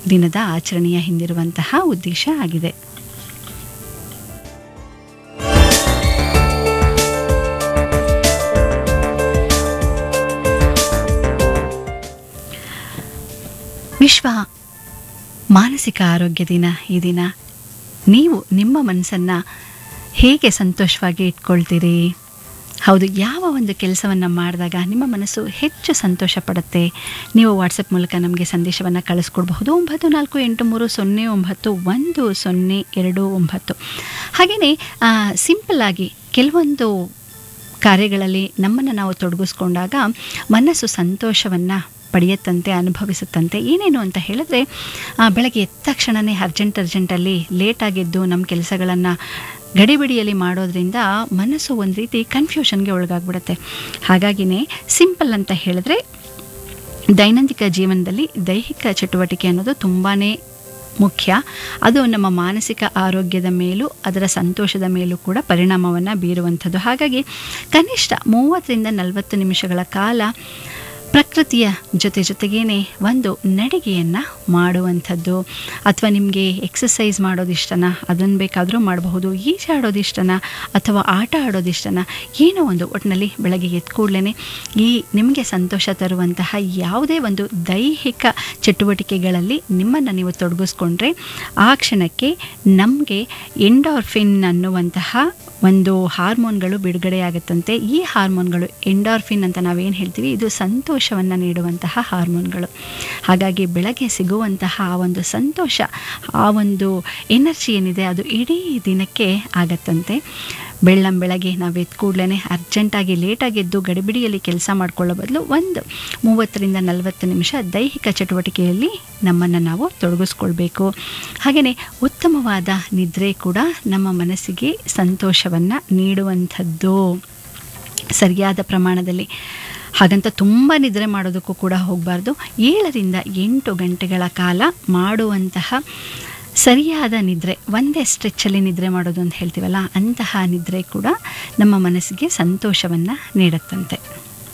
ದಿನದ ಆಚರಣೆಯ ಹಿಂದಿರುವಂತಹ ಉದ್ದೇಶ ಆಗಿದೆ ವಿಶ್ವ ಮಾನಸಿಕ ಆರೋಗ್ಯ ದಿನ ಈ ದಿನ ನೀವು ನಿಮ್ಮ ಮನಸ್ಸನ್ನು ಹೇಗೆ ಸಂತೋಷವಾಗಿ ಇಟ್ಕೊಳ್ತೀರಿ ಹೌದು ಯಾವ ಒಂದು ಕೆಲಸವನ್ನು ಮಾಡಿದಾಗ ನಿಮ್ಮ ಮನಸ್ಸು ಹೆಚ್ಚು ಸಂತೋಷ ಪಡುತ್ತೆ ನೀವು ವಾಟ್ಸಪ್ ಮೂಲಕ ನಮಗೆ ಸಂದೇಶವನ್ನು ಕಳಿಸ್ಕೊಡ್ಬಹುದು ಒಂಬತ್ತು ನಾಲ್ಕು ಎಂಟು ಮೂರು ಸೊನ್ನೆ ಒಂಬತ್ತು ಒಂದು ಸೊನ್ನೆ ಎರಡು ಒಂಬತ್ತು ಹಾಗೆಯೇ ಸಿಂಪಲ್ಲಾಗಿ ಕೆಲವೊಂದು ಕಾರ್ಯಗಳಲ್ಲಿ ನಮ್ಮನ್ನು ನಾವು ತೊಡಗಿಸ್ಕೊಂಡಾಗ ಮನಸ್ಸು ಸಂತೋಷವನ್ನು ಪಡೆಯುತ್ತಂತೆ ಅನುಭವಿಸುತ್ತಂತೆ ಏನೇನು ಅಂತ ಹೇಳಿದ್ರೆ ಆ, ಬೆಳಗ್ಗೆ ಎದ್ದ ತಕ್ಷಣವೇ ಅರ್ಜೆಂಟ್ ಅರ್ಜೆಂಟಲ್ಲಿ ಲೇಟಾಗಿದ್ದು ನಮ್ಮ ಕೆಲಸಗಳನ್ನು ಗಡಿಬಿಡಿಯಲ್ಲಿ ಮಾಡೋದ್ರಿಂದ ಮನಸ್ಸು ಒಂದು ರೀತಿ ಕನ್ಫ್ಯೂಷನ್ಗೆ ಒಳಗಾಗ್ಬಿಡುತ್ತೆ ಹಾಗಾಗಿನೇ ಸಿಂಪಲ್ ಅಂತ ಹೇಳಿದ್ರೆ ದೈನಂದಿಕ ಜೀವನದಲ್ಲಿ ದೈಹಿಕ ಚಟುವಟಿಕೆ ಅನ್ನೋದು ತುಂಬಾ ಮುಖ್ಯ ಅದು ನಮ್ಮ ಮಾನಸಿಕ ಆರೋಗ್ಯದ ಮೇಲೂ ಅದರ ಸಂತೋಷದ ಮೇಲೂ ಕೂಡ ಪರಿಣಾಮವನ್ನು ಬೀರುವಂಥದ್ದು ಹಾಗಾಗಿ ಕನಿಷ್ಠ ಮೂವತ್ತರಿಂದ ನಲವತ್ತು ನಿಮಿಷಗಳ ಕಾಲ ಪ್ರಕೃತಿಯ ಜೊತೆ ಜೊತೆಗೇನೆ ಒಂದು ನಡಿಗೆಯನ್ನು ಮಾಡುವಂಥದ್ದು ಅಥವಾ ನಿಮಗೆ ಎಕ್ಸಸೈಸ್ ಮಾಡೋದಿಷ್ಟನ ಅದನ್ನು ಬೇಕಾದರೂ ಮಾಡಬಹುದು ಈಜಾಡೋದಿಷ್ಟನ ಅಥವಾ ಆಟ ಆಡೋದಿಷ್ಟನ ಏನೋ ಒಂದು ಒಟ್ಟಿನಲ್ಲಿ ಬೆಳಗ್ಗೆ ಎದ್ದ ಕೂಡಲೇ ಈ ನಿಮಗೆ ಸಂತೋಷ ತರುವಂತಹ ಯಾವುದೇ ಒಂದು ದೈಹಿಕ ಚಟುವಟಿಕೆಗಳಲ್ಲಿ ನಿಮ್ಮನ್ನು ನೀವು ತೊಡಗಿಸ್ಕೊಂಡ್ರೆ ಆ ಕ್ಷಣಕ್ಕೆ ನಮಗೆ ಎಂಡಾರ್ಫಿನ್ ಅನ್ನುವಂತಹ ಒಂದು ಹಾರ್ಮೋನ್ಗಳು ಬಿಡುಗಡೆಯಾಗುತ್ತಂತೆ ಈ ಹಾರ್ಮೋನ್ಗಳು ಎಂಡಾರ್ಫಿನ್ ಅಂತ ನಾವೇನು ಹೇಳ್ತೀವಿ ಇದು ಸಂತೋಷವನ್ನು ನೀಡುವಂತಹ ಹಾರ್ಮೋನ್ಗಳು ಹಾಗಾಗಿ ಬೆಳಗ್ಗೆ ಸಿಗುವಂತಹ ಆ ಒಂದು ಸಂತೋಷ ಆ ಒಂದು ಎನರ್ಜಿ ಏನಿದೆ ಅದು ಇಡೀ ದಿನಕ್ಕೆ ಆಗತ್ತಂತೆ ಬೆಳ್ಳಂ ಬೆಳಗ್ಗೆ ನಾವು ಎದ್ದ ಕೂಡಲೇ ಅರ್ಜೆಂಟಾಗಿ ಲೇಟಾಗಿ ಎದ್ದು ಗಡಿಬಿಡಿಯಲ್ಲಿ ಕೆಲಸ ಮಾಡ್ಕೊಳ್ಳೋ ಬದಲು ಒಂದು ಮೂವತ್ತರಿಂದ ನಲವತ್ತು ನಿಮಿಷ ದೈಹಿಕ ಚಟುವಟಿಕೆಯಲ್ಲಿ ನಮ್ಮನ್ನು ನಾವು ತೊಡಗಿಸ್ಕೊಳ್ಬೇಕು ಹಾಗೆಯೇ ಉತ್ತಮವಾದ ನಿದ್ರೆ ಕೂಡ ನಮ್ಮ ಮನಸ್ಸಿಗೆ ಸಂತೋಷವನ್ನು ನೀಡುವಂಥದ್ದು ಸರಿಯಾದ ಪ್ರಮಾಣದಲ್ಲಿ ಹಾಗಂತ ತುಂಬ ನಿದ್ರೆ ಮಾಡೋದಕ್ಕೂ ಕೂಡ ಹೋಗಬಾರ್ದು ಏಳರಿಂದ ಎಂಟು ಗಂಟೆಗಳ ಕಾಲ ಮಾಡುವಂತಹ ಸರಿಯಾದ ನಿದ್ರೆ ಒಂದೇ ಸ್ಟ್ರೆಚ್ಚಲ್ಲಿ ನಿದ್ರೆ ಮಾಡೋದು ಅಂತ ಹೇಳ್ತೀವಲ್ಲ ಅಂತಹ ನಿದ್ರೆ ಕೂಡ ನಮ್ಮ ಮನಸ್ಸಿಗೆ ಸಂತೋಷವನ್ನು ನೀಡುತ್ತಂತೆ